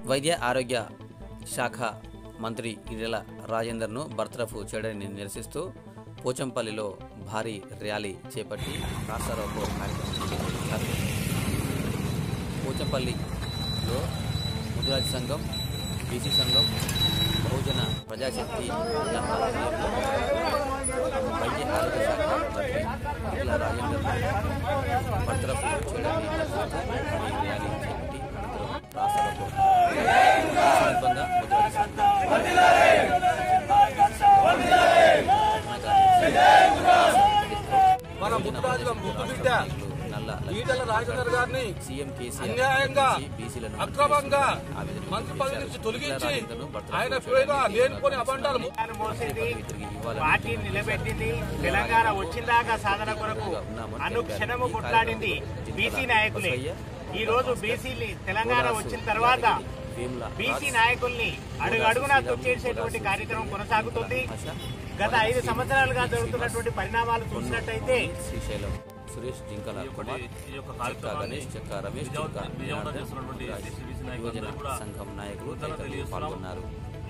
వైద్య ఆరోగ్య శాఖ మంత్రి ఈటెల రాజేందర్ను బర్తరఫ్ చేయడాన్ని నిరసిస్తూ పోచంపల్లిలో భారీ ర్యాలీ చేపట్టి రాష్ట్రారోకో కార్యక్రమం నిర్వహించారు పోచంపల్లిలో ముదిరాజ్ సంఘం బీసీ సంఘం బహుజన ప్రజాశక్తి జిల్లా ఆధ్వర్యంలో వైద్య ఆరోగ్య శాఖ మంత్రి ఈటెల రాజేందర్ను బర్తరఫ్ చేయడాన్ని నిరసిస్తూ భారీ ర్యాలీ చేపట్టి అనంతరం రాష్ట్రారోకో ఈ సందర్భంగా ముదిరాజ్ సంఘం మన ముద్దురాజుల ముద్దు బిడ్డ ఈటల రాజేందర్ గారిని సీఎం కేసీఆర్ అన్యాయంగా బీసీలను అక్రమంగా మంత్రి పదవి నుంచి తొలగించి ఆయన పేరున లేనిపోని అబండాలు మోసింది పార్టీ నిలబెట్టింది తెలంగాణ వచ్చిందాకా సాధన కొరకు అనుక్షణము కొట్లాడింది బీసీ నాయకులే ఈ రోజు బీసీలు తెలంగాణ వచ్చిన తర్వాత బీసీ నాయకుల్ని అడుగు అడుగునా తొక్కేసేటువంటి కార్యక్రమం కొనసాగుతుంది గత ఐదు సంవత్సరాలుగా జరుగుతున్నటువంటి పరిణామాలు చూసినట్టయితే శ్రీశైలం సురేష్ జింకల కుమార్ చెక్క గణేష్ చెక్క రమేష్ చెక్క జనార్దన్ రాజ్, యువజన సంఘం నాయకులు తదితరులు పాల్గొన్నారు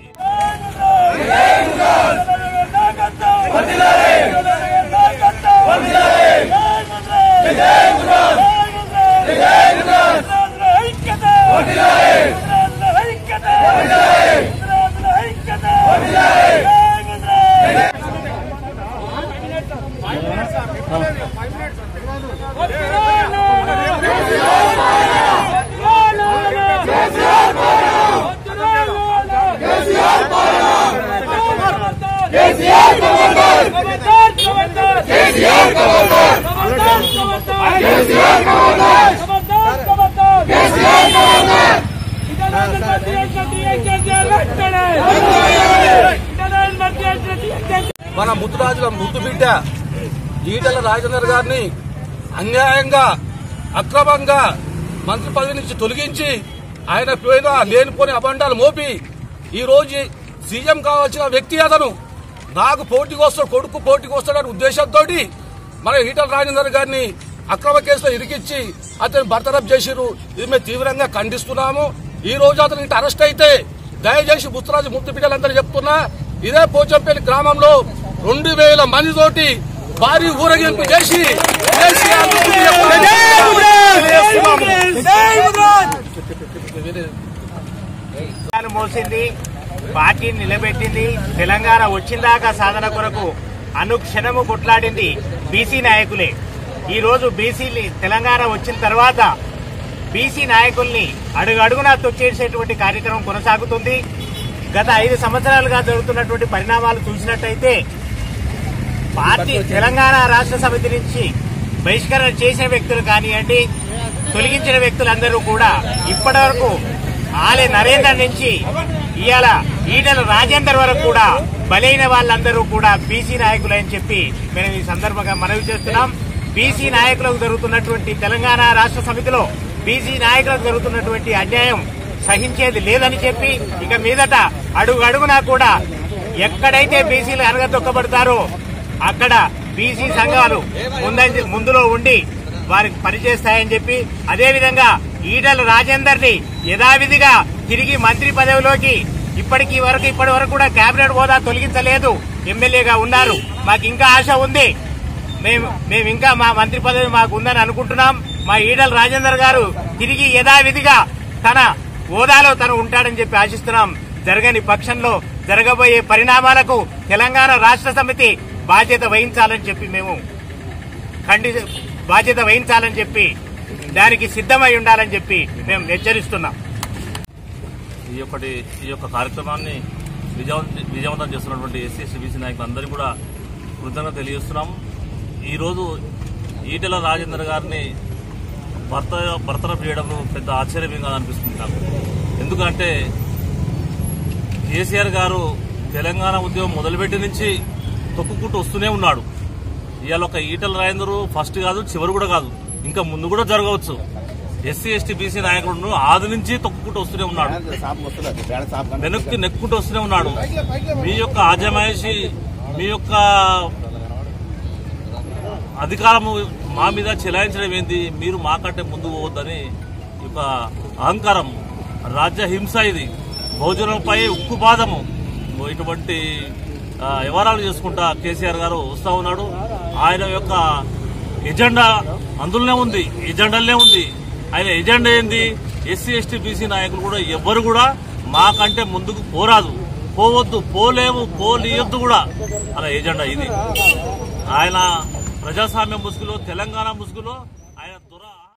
మన ముద్దురాజుల ముద్దు బిడ్డ ఈటల రాజేందర్ గారిని అన్యాయంగా అక్రమంగా మంత్రి పదవి నుంచి తొలగించి ఆయన పేరున లేనిపోని అబండాలు మోపి ఈ రోజు సీఎం కావాల్సిన వ్యక్తి అతను నాకు పోటీకి వస్తాడు కొడుకు పోటీకి వస్తాడనే ఉద్దేశంతో మన ఈటల రాజేందర్ గారిని అక్రమ కేసులో ఇరికిచ్చి అతను బర్తరఫ్ చేసిరు ఇది మేము తీవ్రంగా ఖండిస్తున్నాము ఈ రోజు అతను ఇంటి అరెస్ట్ అయితే దయచేసి ముత్తరాజు ముద్దు బిడ్డలందరూ చెప్తున్నా ఇదే పోచంపల్లి గ్రామంలో రెండు వేల మంది తోటి భారీ ఊరేగింపు చేసి కేసీఆర్ ను తెలంగాణ మోసింది పార్టీ నిలబెట్టింది తెలంగాణ వచ్చిందాకా సాధన కొరకు అనుక్షణము కొట్లాడింది బీసీ నాయకులే ఈ రోజు బీసీలు తెలంగాణ వచ్చిన తర్వాత బీసీ నాయకుల్ని అడుగు అడుగునా తొక్కేసేటువంటి కార్యక్రమం కొనసాగుతుంది గత ఐదు సంవత్సరాలుగా జరుగుతున్నటువంటి పరిణామాలు చూసినట్టయితే పార్టీ తెలంగాణ రాష్ట్ర సమితి నుంచి బహిష్కరణ చేసిన వ్యక్తులు కానివ్వండి తొలగించిన వ్యక్తులందరూ కూడా ఇప్పటి వరకు ఆలే నరేందర్ నుంచి ఇవాళ ఈటల రాజేందర్ వరకు కూడా బలైన వాళ్ళందరూ కూడా బీసీ నాయకులని చెప్పి మేము ఈ సందర్భంగా మనవి చేస్తున్నాం బీసీ నాయకులకు జరుగుతున్నటువంటి తెలంగాణ రాష్ట్ర సమితిలో బీసీ నాయకులకు జరుగుతున్నటువంటి అన్యాయం సహించేది లేదని చెప్పి ఇక మీదట అడుగు అడుగునా కూడా ఎక్కడైతే బీసీలు అనగతొక్కబడతారో అక్కడ బీసీ సంఘాలు ముందంజ ముందులో ఉండి వారికి పనిచేస్తాయని చెప్పి అదేవిధంగా ఈటల రాజేందర్ ని యథావిధిగా తిరిగి మంత్రి పదవిలోకి ఇప్పటికీ వరకు ఇప్పటి వరకు కూడా కేబినెట్ హోదా తొలగించలేదు ఎమ్మెల్యేగా ఉన్నారు మాకు ఇంకా ఆశ ఉంది మేము మేము ఇంకా మా మంత్రి పదవి మాకు ఉందని అనుకుంటున్నాం మా ఈటల రాజేందర్ గారు తిరిగి యథావిధిగా తన హోదాలో తను ఉంటాడని చెప్పి ఆశిస్తున్నాం జరగని పక్షంలో జరగబోయే పరిణామాలకు తెలంగాణ రాష్ట్ర సమితి బాధ్యత వహించాలని చెప్పి మేము ఖండి బాధ్యత వహించాలని చెప్పి దానికి సిద్ధమై ఉండాలని చెప్పి మేము హెచ్చరిస్తున్నాం ఈ యొక్కటి ఈ యొక్క కార్యక్రమాన్ని విజయవంతం విజయవంతం చేస్తున్నటువంటి ఎస్సీ ఎస్టీ బీసీ నాయకులందరికీ కూడా కృతజ్ఞత తెలియజేస్తున్నాం ఈరోజు ఈటెల రాజేందర్ గారిని భర్త భర్తరఫ్ చేయడం పెద్ద ఆశ్చర్యం కాదు అనిపిస్తుంది నాకు ఎందుకంటే కేసీఆర్ గారు తెలంగాణ ఉద్యమం మొదలుపెట్టి నుంచి తొక్కుకుంటూ వస్తూనే ఉన్నాడు ఇవాళ ఒక ఈటల రాజేందర్ ఫస్ట్ కాదు చివరి కూడా కాదు ఇంకా ముందు కూడా జరగవచ్చు ఎస్సీ ఎస్టీ బీసీ నాయకుడు ఆది నుంచి తొక్కుకుంటూ వస్తూనే ఉన్నాడు వెనక్కి నెక్కుంటూ వస్తూనే ఉన్నాడు మీ యొక్క ఆజమాయిషి మీ యొక్క అధికారము మా మీద చెలాయించడం ఏంది మీరు మాకంటే ముందు పోవద్దని ఈ యొక్క అహంకారం రాజ్య హింస ఇది బహుజనులపై ఉక్కుపాదము ఇటువంటి ఆ, వ్యవహారాలు చేసుకుంటా కేసీఆర్ గారు వస్తా ఉన్నాడు ఆయన యొక్క ఎజెండా అందులోనే ఉంది ఎజెండాలనే ఉంది ఆయన ఎజెండా ఏంది ఎస్సీ ఎస్టీ బీసీ నాయకులు కూడా ఎవ్వరు కూడా మాకంటే ముందుకు పోరాదు పోవద్దు పోలేము పోలీయొద్దు కూడా అలా ఎజెండా ఇది ఆయన ప్రజాస్వామ్య ముసుగులో తెలంగాణ ముసుగులో